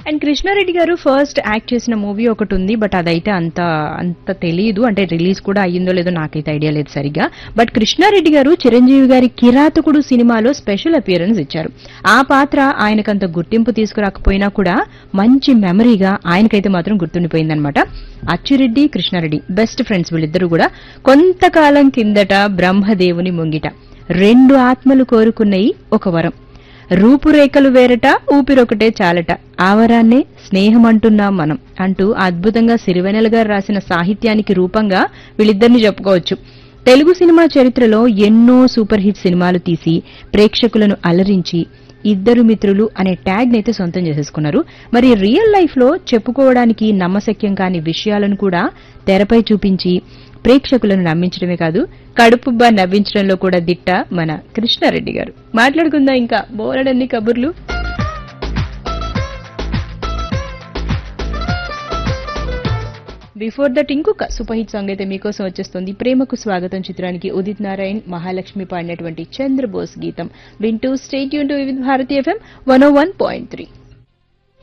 and Krishna Reddy గారు first act చేసిన movie ఒకటి ఉంది బట్ అదైతే అంత అంత తెలియదు అంటే రిలీజ్ కూడా అయ్యిందో లేదో నాకైతే ఐడియా లేదు సరిగా బట్ కృష్ణారెడ్డి గారు చిరంజీవి గారి కిరాతకుడు సినిమాలో స్పెషల్ అపియరెన్స్ ఇచ్చారు ఆ పాత్ర ఆయనకంత గుర్తింపు తీసుకురాకపోయినా కూడా మంచి మెమరీగా ఆయనకైతే మాత్రం గుర్తుండిపోయిందనమాట అచ్చిరెడ్డి కృష్ణారెడ్డి బెస్ట్ ఫ్రెండ్స్ వీళ్ళిద్దరూ కూడా కొంతకాలం కిందట బ్రహ్మదేవుని ముంగిట రెండు ఆత్మలు కోరుకున్నయి ఒక వరం రూపురేఖలు వేరట ఊపిరొకటే చాలట ఆవరాన్నే స్నేహం అంటున్నాం మనం అంటూ అద్భుతంగా సిరివెనెల గారు రాసిన సాహిత్యానికి రూపంగా వీళ్ళిద్దరిని చెప్పుకోవచ్చు తెలుగు సినిమా చరిత్రలో ఎన్నో సూపర్ హిట్ సినిమాలు తీసి ప్రేక్షకులను అలరించి ఇద్దరు మిత్రులు అనే ట్యాగ్ నైతే సొంతం చేసేసుకున్నారు మరి రియల్ లైఫ్ లో చెప్పుకోవడానికి నమ్మశక్యం కాని విషయాలను కూడా తెరపై చూపించి ప్రేక్షకులను నమ్మించడమే కాదు కడుపుబ్బా నవ్వించడంలో కూడా దిట్ట మన కృష్ణారెడ్డి గారు మాట్లాడుకుందాం ఇంకా బోలెడన్ని కబుర్లు బిఫోర్ దట్ ఇంకొక సూపర్ హిట్ సాంగ్ అయితే మీకోసం వచ్చేస్తుంది ప్రేమకు స్వాగతం చిత్రానికి ఉదిత్ నారాయణ్ మహాలక్ష్మి పాడినటువంటి చంద్రబోస్ గీతం వింటూ స్టేట్ యూన్ to with Bharati FM one O one point three